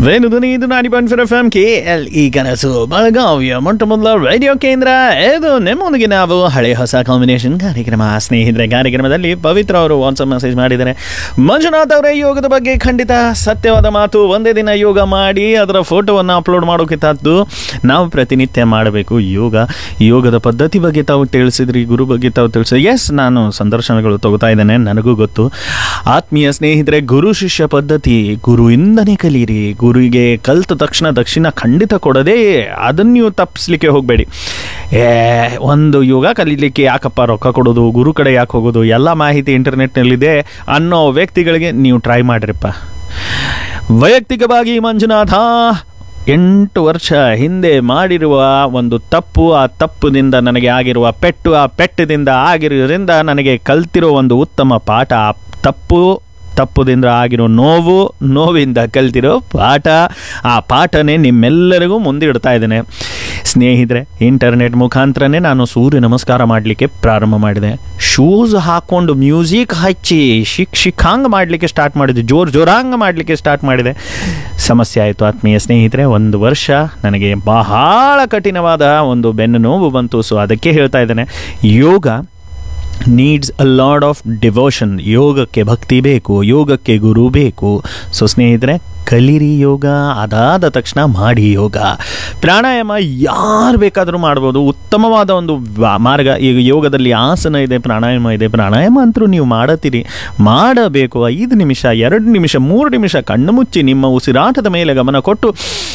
ವೇಣುಧ್ವನಿ ಇದು ನಾಡಿ point four F M K L E ಕನಸು ಬೆಳಗಾವಿಯ ಮೊಟ್ಟ ಮೊದಲ ರೇಡಿಯೋ ಕೇಂದ್ರ ಇದು ನಿಮ್ಮೊಂದಿಗೆ ನಾವು ಹಳೆ ಹೊಸ ಕಾಂಬಿನೇಷನ್ ಕಾರ್ಯಕ್ರಮ ಸ್ನೇಹಿತರೆ ಕಾರ್ಯಕ್ರಮದಲ್ಲಿ ಪವಿತ್ರ ಅವರು ವಾಟ್ಸಪ್ ಮೆಸೇಜ್ ಮಾಡಿದ್ದಾರೆ ಮಂಜುನಾಥ್ ಅವರೇ ಯೋಗದ ಬಗ್ಗೆ ಖಂಡಿತ ಸತ್ಯವಾದ ಮಾತು ಒಂದೇ ದಿನ ಯೋಗ ಮಾಡಿ ಅದರ ಫೋಟೋವನ್ನು ಅಪ್ಲೋಡ್ ಮಾಡೋಕ್ಕಿಂತದ್ದು ನಾವು ಪ್ರತಿನಿತ್ಯ ಮಾಡಬೇಕು ಯೋಗ ಯೋಗದ ಪದ್ಧತಿ ಬಗ್ಗೆ ತಾವು ತಿಳಿಸಿದ್ರಿ ಗುರು ಬಗ್ಗೆ ತಾವು ತಿಳಿಸಿದ್ರಿ ಎಸ್ ನಾನು ಸಂದರ್ಶನಗಳು ತಗೋತಾ ಇದ್ದೇನೆ ನನಗೂ ಗೊತ್ತು ಆತ್ಮೀಯ ಸ್ನೇಹಿತರೆ ಗುರು ಶಿಷ್ಯ ಪದ್ಧತಿ ಗುರುವಿಂದನೇ ಕಲೀರಿ ಗುರುವಿಗೆ ಕಲ್ತ ತಕ್ಷಣ ದಕ್ಷಿಣ ಖಂಡಿತ ಕೊಡದೆ ಅದನ್ನು ನೀವು ತಪ್ಪಿಸ್ಲಿಕ್ಕೆ ಹೋಗಬೇಡಿ ಏ ಒಂದು ಯೋಗ ಕಲೀಲಿಕ್ಕೆ ಯಾಕಪ್ಪ ರೊಕ್ಕ ಕೊಡೋದು ಗುರು ಕಡೆ ಯಾಕೆ ಹೋಗೋದು ಎಲ್ಲ ಮಾಹಿತಿ ಇಂಟರ್ನೆಟ್ನಲ್ಲಿದೆ ಅನ್ನೋ ವ್ಯಕ್ತಿಗಳಿಗೆ ನೀವು ಟ್ರೈ ಮಾಡಿರಿಪ್ಪ ವೈಯಕ್ತಿಕವಾಗಿ ಮಂಜುನಾಥ ಎಂಟು ವರ್ಷ ಹಿಂದೆ ಮಾಡಿರುವ ಒಂದು ತಪ್ಪು ಆ ತಪ್ಪುದಿಂದ ನನಗೆ ಆಗಿರುವ ಪೆಟ್ಟು ಆ ಪೆಟ್ಟದಿಂದ ಆಗಿರೋದ್ರಿಂದ ನನಗೆ ಕಲ್ತಿರೋ ಒಂದು ಉತ್ತಮ ಪಾಠ ಆ ತಪ್ಪು ತಪ್ಪುದಿಂದ ಆಗಿರೋ ನೋವು ನೋವಿಂದ ಕಲ್ತಿರೋ ಪಾಠ ಆ ಪಾಠನೇ ನಿಮ್ಮೆಲ್ಲರಿಗೂ ಮುಂದೆ ಇಡ್ತಾ ಇದ್ದೇನೆ ಸ್ನೇಹಿತರೆ ಇಂಟರ್ನೆಟ್ ಮುಖಾಂತರನೇ ನಾನು ಸೂರ್ಯ ನಮಸ್ಕಾರ ಮಾಡಲಿಕ್ಕೆ ಪ್ರಾರಂಭ ಮಾಡಿದೆ ಶೂಸ್ ಹಾಕ್ಕೊಂಡು ಮ್ಯೂಸಿಕ್ ಹಚ್ಚಿ ಶಿಕ್ ಶಿಖಾಂಗ್ ಮಾಡಲಿಕ್ಕೆ ಸ್ಟಾರ್ಟ್ ಮಾಡಿದೆ ಜೋರು ಜೋರಾಂಗ ಮಾಡಲಿಕ್ಕೆ ಸ್ಟಾರ್ಟ್ ಮಾಡಿದೆ ಸಮಸ್ಯೆ ಆಯಿತು ಆತ್ಮೀಯ ಸ್ನೇಹಿತರೆ ಒಂದು ವರ್ಷ ನನಗೆ ಬಹಳ ಕಠಿಣವಾದ ಒಂದು ಬೆನ್ನು ನೋವು ಬಂತು ಸೊ ಅದಕ್ಕೆ ಹೇಳ್ತಾ ಇದ್ದೇನೆ yoga needs a lot of devotion ಯೋಗಕ್ಕೆ ಭಕ್ತಿ ಬೇಕು ಯೋಗಕ್ಕೆ ಗುರು ಬೇಕು ಸೊ ಸ್ನೇಹಿತರೆ ಕಲೀರಿ ಯೋಗ ಅದಾದ ತಕ್ಷಣ ಮಾಡಿ ಯೋಗ ಪ್ರಾಣಾಯಾಮ ಯಾರು ಬೇಕಾದರೂ ಮಾಡ್ಬೋದು ಉತ್ತಮವಾದ ಒಂದು ವ- ಮಾರ್ಗ ಈಗ ಯೋಗದಲ್ಲಿ ಆಸನ ಇದೆ ಪ್ರಾಣಾಯಾಮ ಇದೆ ಪ್ರಾಣಾಯಾಮ ಅಂತರೂ ನೀವು ಮಾಡತ್ತೀರಿ ಮಾಡಬೇಕು ಐದು ನಿಮಿಷ ಎರಡು ನಿಮಿಷ ಮೂರು ನಿಮಿಷ ಕಣ್ಣು ಮುಚ್ಚಿ ನಿಮ್ಮ ಉಸಿರಾಟದ ಮೇಲೆ ಗಮನ ಕೊಟ್ಟು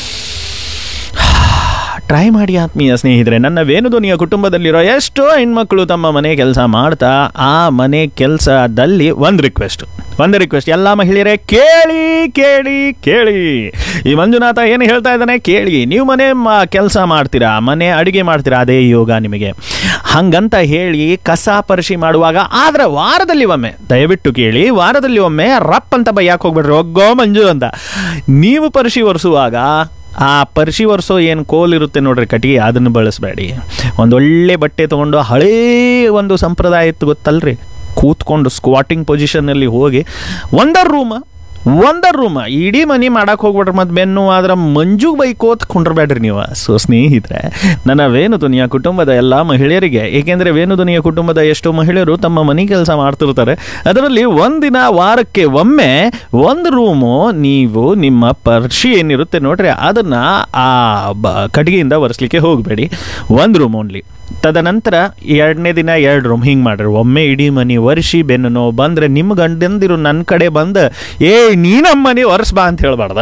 ಟ್ರೈ ಮಾಡಿ ಆತ್ಮೀಯ ಸ್ನೇಹಿತರೆ ನನ್ನ ವೇಣುಧ್ವನಿಯ ಕುಟುಂಬದಲ್ಲಿರೋ ಎಷ್ಟೋ ಹೆಣ್ಮಕ್ಳು ತಮ್ಮ ಮನೆ ಕೆಲಸ ಮಾಡ್ತಾ ಆ ಮನೆ ಕೆಲಸದಲ್ಲಿ ಒಂದು ರಿಕ್ವೆಸ್ಟ್ ಒಂದು ರಿಕ್ವೆಸ್ಟ್ ಎಲ್ಲ ಮಹಿಳೆಯರೇ ಕೇಳಿ ಕೇಳಿ ಕೇಳಿ ಈ ಮಂಜುನಾಥ ಏನು ಹೇಳ್ತಾ ಇದ್ದಾನೆ ಕೇಳಿ ನೀವು ಮನೆ ಕೆಲಸ ಮಾಡ್ತೀರಾ ಮನೆ ಅಡುಗೆ ಮಾಡ್ತೀರಾ ಅದೇ ಯೋಗ ನಿಮಗೆ ಹಂಗಂತ ಹೇಳಿ ಕಸ ಪರಿಶಿ ಮಾಡುವಾಗ ಆದ್ರೆ ವಾರದಲ್ಲಿ ಒಮ್ಮೆ ದಯವಿಟ್ಟು ಕೇಳಿ ವಾರದಲ್ಲಿ ಒಮ್ಮೆ ರಪ್ ಅಂತ ಬೈಯಾಕ್ ಹೋಗ್ಬೇಡ್ರಿ ಒಗ್ಗೋ ಮಂಜು ಅಂತ ನೀವು ಪರಿಶಿ ಒರೆಸುವಾಗ ಆ ಪರಿಶಿ ಒರೆಸೋ ಏನು ಕೋಲ್ ಇರುತ್ತೆ ನೋಡ್ರಿ ಕಟ್ಟಿಗೆ ಅದನ್ನು ಬಳಸಬೇಡಿ ಒಂದು ಒಳ್ಳೆ ಬಟ್ಟೆ ತೊಗೊಂಡು ಹಳೇ ಒಂದು ಸಂಪ್ರದಾಯ ಇತ್ತು ಗೊತ್ತಲ್ರಿ ಕೂತ್ಕೊಂಡು ಸ್ಕ್ವಾಟಿಂಗ್ ಪೊಸಿಷನ್ನಲ್ಲಿ ಹೋಗಿ ಒಂದರ್ ರೂಮ ಒಂದರ್ ರೂಮ ಇಡೀ ಮನೆ ಮಾಡಕ್ಕೆ ಹೋಗ್ಬಿಟ್ರೆ ಮತ್ತು ಬೆನ್ನು ಆದ್ರೆ ಮಂಜುಗೆ ಬೈಕೋತ್ ಕುಂಡ್ರಬೇಡ್ರಿ ನೀವು ಸೊ ಸ್ನೇಹಿತರೆ ನನ್ನ ವೇಣುಧ್ವನಿಯ ಕುಟುಂಬದ ಎಲ್ಲ ಮಹಿಳೆಯರಿಗೆ ಏಕೆಂದರೆ ವೇಣುಧ್ವನಿಯ ಕುಟುಂಬದ ಎಷ್ಟೋ ಮಹಿಳೆಯರು ತಮ್ಮ ಮನೆ ಕೆಲಸ ಮಾಡ್ತಿರ್ತಾರೆ ಅದರಲ್ಲಿ ಒಂದಿನ ವಾರಕ್ಕೆ ಒಮ್ಮೆ ಒಂದು ರೂಮು ನೀವು ನಿಮ್ಮ ಪರ್ಶಿ ಏನಿರುತ್ತೆ ನೋಡ್ರಿ ಅದನ್ನು ಆ ಬ ಕಟ್ಟಿಗೆಯಿಂದ ಒರೆಸ್ಲಿಕ್ಕೆ ಹೋಗಬೇಡಿ ಒಂದು ರೂಮ್ ಓನ್ಲಿ ತದನಂತರ ಎರಡನೇ ದಿನ ಎರಡು ರೂಮ್ ಹಿಂಗೆ ಮಾಡ್ರಿ ಒಮ್ಮೆ ಇಡೀ ಮನೆ ಒರೆಸಿ ಬೆನ್ನು ನೋವು ಬಂದರೆ ನಿಮ್ಮ ಗಂಡಂದಿರು ನನ್ನ ಕಡೆ ಬಂದು ಏ ನೀ ನಮ್ಮ ಮನೆ ಒರೆಸ್ಬಾ ಅಂತ ಹೇಳ್ಬಾರ್ದ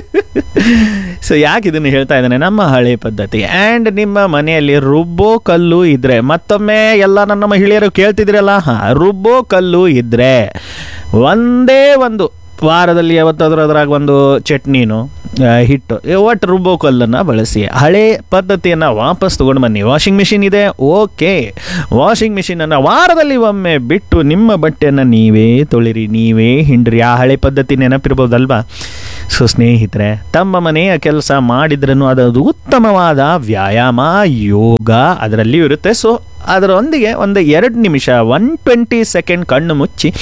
ಸೊ ಯಾಕೆ ಇದನ್ನು ಹೇಳ್ತಾ ಇದ್ದಾನೆ ನಮ್ಮ ಹಳೆ ಪದ್ಧತಿ ಆ್ಯಂಡ್ ನಿಮ್ಮ ಮನೆಯಲ್ಲಿ ರುಬ್ಬೋ ಕಲ್ಲು ಇದ್ರೆ ಮತ್ತೊಮ್ಮೆ ಎಲ್ಲ ನನ್ನ ಮಹಿಳೆಯರು ಕೇಳ್ತಿದ್ರಲ್ಲ ಹಾಂ ರುಬ್ಬೋ ಕಲ್ಲು ಇದ್ರೆ ಒಂದೇ ಒಂದು ವಾರದಲ್ಲಿ ಯಾವತ್ತಾದ್ರೂ ಅದ್ರಾಗ ಒಂದು ಚಟ್ನಿನು ಆ, ಹಿಟ್ಟು ಈ ಒಟ್ಟು ರುಬ್ಬೋ ಕಲ್ಲನ್ನು ಬಳಸಿ ಹಳೆ ಪದ್ಧತಿಯನ್ನು ವಾಪಸ್ ತೊಗೊಂಡು ಬನ್ನಿ ವಾಷಿಂಗ್ ಮಿಷಿನ್ ಇದೆ ಓಕೆ ವಾಷಿಂಗ್ ಮಿಷಿನನ್ನು ವಾರದಲ್ಲಿ ಒಮ್ಮೆ ಬಿಟ್ಟು ನಿಮ್ಮ ಬಟ್ಟೆಯನ್ನು ನೀವೇ ತೊಳಿರಿ ನೀವೇ ಹಿಂಡ್ರಿ ಆ ಹಳೆ ಪದ್ಧತಿ ನೆನಪಿರ್ಬೋದಲ್ವಾ ಸೊ ಸ್ನೇಹಿತರೆ ತಮ್ಮ ಮನೆಯ ಕೆಲಸ ಮಾಡಿದ್ರೂ ಅದು ಉತ್ತಮವಾದ ವ್ಯಾಯಾಮ ಯೋಗ ಅದರಲ್ಲಿ ಇರುತ್ತೆ ಸೊ ಅದರೊಂದಿಗೆ ಒಂದು ಎರಡು ನಿಮಿಷ ಒನ್ ಟ್ವೆಂಟಿ ಸೆಕೆಂಡ್ ಕಣ್ಣು ಮುಚ್ಚಿ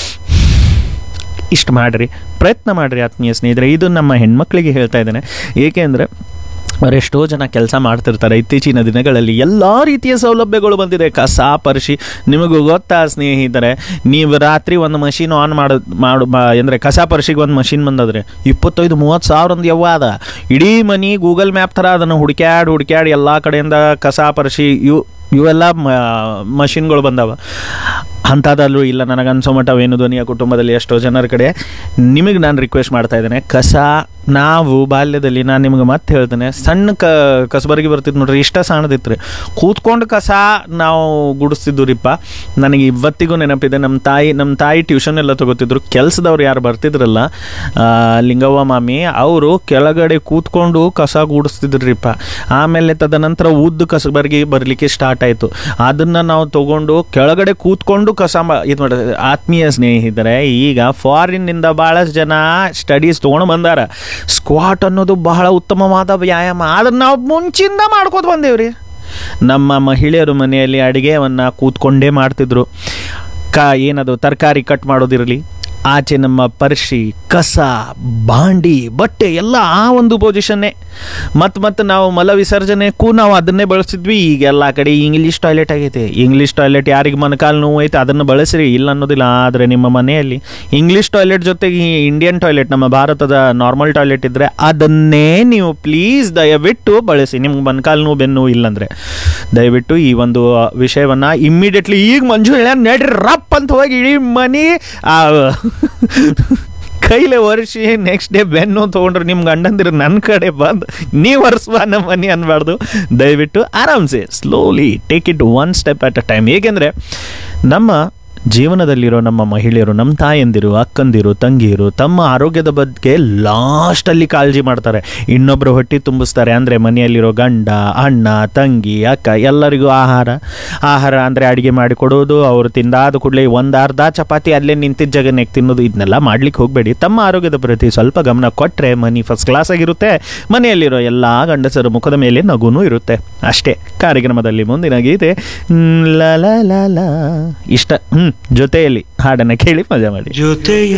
ಇಷ್ಟು ಮಾಡಿರಿ ಪ್ರಯತ್ನ ಮಾಡಿರಿ ಆತ್ಮೀಯ ಸ್ನೇಹಿತರೆ ಇದು ನಮ್ಮ ಹೆಣ್ಮಕ್ಳಿಗೆ ಹೇಳ್ತಾ ಇದ್ದೇನೆ ಏಕೆಂದರೆ ಅವರೆಷ್ಟೋ ಜನ ಕೆಲಸ ಮಾಡ್ತಿರ್ತಾರೆ ಇತ್ತೀಚಿನ ದಿನಗಳಲ್ಲಿ ಎಲ್ಲ ರೀತಿಯ ಸೌಲಭ್ಯಗಳು ಬಂದಿದೆ ಕಸ ಪರಿಶಿ ನಿಮಗೂ ಗೊತ್ತಾ ಸ್ನೇಹಿತರೆ ನೀವು ರಾತ್ರಿ ಒಂದು ಮಷೀನ್ ಆನ್ ಮಾಡು ಮಾಡು ಅಂದರೆ ಕಸ ಪರಿಶಿಗೆ ಒಂದು ಮಷೀನ್ ಬಂದದ್ರೆ ಇಪ್ಪತ್ತೈದು ಮೂವತ್ತು ಸಾವಿರ ಒಂದು ಯವ್ವ ಅದ ಇಡೀ ಮನಿ ಗೂಗಲ್ ಮ್ಯಾಪ್ ಥರ ಅದನ್ನು ಹುಡುಕ್ಯಾಡಿ ಹುಡುಕ್ಯಾಡಿ ಎಲ್ಲ ಕಡೆಯಿಂದ ಕಸ ಪರಿಶಿ ಇವು ಇವೆಲ್ಲ ಮಷಿನ್ಗಳು ಬಂದವ ಅಂಥದ್ದಲ್ಲೂ ಇಲ್ಲ ನನಗೆ ಅನ್ಸೋ ಮಟ್ಟ ವೇಣುಧ್ವನಿಯ ಕುಟುಂಬದಲ್ಲಿ ಎಷ್ಟೋ ಜನರ ಕಡೆ ನಿಮಗೆ ನಾನು ರಿಕ್ವೆಸ್ಟ್ ಮಾಡ್ತಾ ಇದ್ದೇನೆ ಕಸ ನಾವು ಬಾಲ್ಯದಲ್ಲಿ ನಾನು ನಿಮಗೆ ಮತ್ತೆ ಹೇಳ್ತೇನೆ ಸಣ್ಣ ಕ ಕಸಬರಿಗೆ ಬರ್ತಿತ್ತು ನೋಡ್ರಿ ಇಷ್ಟ ಸಣ್ಣದಿತ್ತು ರೀ ಕೂತ್ಕೊಂಡು ಕಸ ನಾವು ಗುಡಿಸ್ತಿದ್ದು ರೀಪ್ಪ ನನಗೆ ಇವತ್ತಿಗೂ ನೆನಪಿದೆ ನಮ್ಮ ತಾಯಿ ನಮ್ಮ ತಾಯಿ ಟ್ಯೂಷನ್ ಎಲ್ಲ ತಗೋತಿದ್ರು ಕೆಲಸದವ್ರು ಯಾರು ಬರ್ತಿದ್ರಲ್ಲ ಆ, ಲಿಂಗವ್ವ ಮಾಮಿ ಅವರು ಕೆಳಗಡೆ ಕೂತ್ಕೊಂಡು ಕಸ ಗೂಡಿಸ್ತಿದ್ರಿಪ್ಪ ಆಮೇಲೆ ತದನಂತರ ಉದ್ದು ಕಸಬರಿಗೆ ಬರಲಿಕ್ಕೆ ಸ್ಟಾರ್ಟ್ ಆಯಿತು ಅದನ್ನು ನಾವು ತಗೊಂಡು ಕೆಳಗಡೆ ಕೂತ್ಕೊಂಡು ಕಸ ಇದು ಮಾಡ ಆತ್ಮೀಯ ಸ್ನೇಹಿತರೆ ಈಗ ಫಾರಿನ್ನಿಂದ ಭಾಳಷ್ಟು ಜನ ಸ್ಟಡೀಸ್ ತೊಗೊಂಡು ಬಂದಾರ ಸ್ಕ್ವಾಟ್ ಅನ್ನೋದು ಬಹಳ ಉತ್ತಮವಾದ ವ್ಯಾಯಾಮ ಅದನ್ನು ನಾವು ಮುಂಚಿಂದ ಮಾಡ್ಕೋತ ಬಂದೇವ್ರಿ ನಮ್ಮ ಮಹಿಳೆಯರು ಮನೆಯಲ್ಲಿ ಅಡುಗೆಯನ್ನು ಕೂತ್ಕೊಂಡೇ ಮಾಡ್ತಿದ್ರು ಕ ಏನದು ತರಕಾರಿ ಕಟ್ ಮಾಡೋದಿರಲಿ ಆಚೆ ನಮ್ಮ ಪರ್ಶಿ ಕಸ ಬಾಂಡಿ ಬಟ್ಟೆ ಎಲ್ಲ ಆ ಒಂದು ಪೊಸಿಷನ್ನೇ ಮತ್ತು ಮತ್ತು ನಾವು ಮಲ ವಿಸರ್ಜನೆಕ್ಕೂ ನಾವು ಅದನ್ನೇ ಬಳಸ್ತಿದ್ವಿ ಈಗ ಎಲ್ಲ ಕಡೆ ಇಂಗ್ಲೀಷ್ ಟಾಯ್ಲೆಟ್ ಆಗೈತೆ ಇಂಗ್ಲೀಷ್ ಟಾಯ್ಲೆಟ್ ಯಾರಿಗೆ ಮೊಣಕಾಲು ನೋವು ಐತೆ ಅದನ್ನು ಬಳಸ್ರಿ ಇಲ್ಲ ಅನ್ನೋದಿಲ್ಲ ಆದರೆ ನಿಮ್ಮ ಮನೆಯಲ್ಲಿ ಇಂಗ್ಲೀಷ್ ಟಾಯ್ಲೆಟ್ ಜೊತೆಗೆ ಈ ಇಂಡಿಯನ್ ಟಾಯ್ಲೆಟ್ ನಮ್ಮ ಭಾರತದ ನಾರ್ಮಲ್ ಟಾಯ್ಲೆಟ್ ಇದ್ದರೆ ಅದನ್ನೇ ನೀವು ಪ್ಲೀಸ್ ದಯವಿಟ್ಟು ಬಳಸಿ ನಿಮ್ಗೆ ಮೊಣಕಾಲು ನೋವು ಬೆನ್ನು ಇಲ್ಲಂದ್ರೆ ದಯವಿಟ್ಟು ಈ ಒಂದು ವಿಷಯವನ್ನು ಇಮ್ಮಿಡಿಯೇಟ್ಲಿ ಈಗ ಮಂಜು ಹೇಳ್ಯಾನ ನಡ್ರಿ ರಪ್ ಅಂತ ಹೋಗಿ ಇಡೀ ಮನಿ ಆ ಕೈಲೇ ಒರೆಸಿ ನೆಕ್ಸ್ಟ್ ಡೇ ಬೆನ್ನು ತೊಗೊಂಡ್ರೆ ನಿಮ್ಮ ಗಂಡಂದಿರು ನನ್ನ ಕಡೆ ಬಂದು ನೀವು ಒರೆಸುವ ನಮ್ಮ ಮನೆ ಅನ್ಬಾರ್ದು ದಯವಿಟ್ಟು ಆರಾಮ್ಸೆ slowly take it one step at a time ಏಕೆಂದರೆ ನಮ್ಮ ಜೀವನದಲ್ಲಿರೋ ನಮ್ಮ ಮಹಿಳೆಯರು ನಮ್ಮ ತಾಯಂದಿರು ಅಕ್ಕಂದಿರು ತಂಗಿಯರು ತಮ್ಮ ಆರೋಗ್ಯದ ಬಗ್ಗೆ ಲಾಸ್ಟಲ್ಲಿ ಕಾಳಜಿ ಮಾಡ್ತಾರೆ ಇನ್ನೊಬ್ಬರು ಹೊಟ್ಟೆ ತುಂಬಿಸ್ತಾರೆ ಅಂದರೆ ಮನೆಯಲ್ಲಿರೋ ಗಂಡ ಅಣ್ಣ ತಂಗಿ ಅಕ್ಕ ಎಲ್ಲರಿಗೂ ಆಹಾರ ಆಹಾರ ಅಂದರೆ ಅಡುಗೆ ಮಾಡಿ ಕೊಡೋದು ಅವರು ತಿಂದಾದ ಕೂಡಲೇ ಒಂದು ಅರ್ಧ ಚಪಾತಿ ಅಲ್ಲೇ ನಿಂತಿದ್ದ ಜಗನ್ಯಾಗ ತಿನ್ನೋದು ಇದನ್ನೆಲ್ಲ ಮಾಡ್ಲಿಕ್ಕೆ ಹೋಗಬೇಡಿ ತಮ್ಮ ಆರೋಗ್ಯದ ಪ್ರತಿ ಸ್ವಲ್ಪ ಗಮನ ಕೊಟ್ಟರೆ ಮನಿ ಫಸ್ಟ್ ಕ್ಲಾಸ್ ಆಗಿರುತ್ತೆ ಮನೆಯಲ್ಲಿರೋ ಎಲ್ಲ ಗಂಡಸರ ಮುಖದ ಮೇಲೆ ನಗುನೂ ಇರುತ್ತೆ ಅಷ್ಟೇ ಕಾರ್ಯಕ್ರಮದಲ್ಲಿ ಮುಂದಿನ ಗೀತೆ ಮ್, ಲ ಲ ಲ ಲ ಇಷ್ಟ ಹ್ಞೂ ಜೊತೆಯಲ್ಲಿ ಹಾಡನ್ನು ಕೇಳಿ ಮಜಾ ಮಾಡಿ ಜೊತೆಯ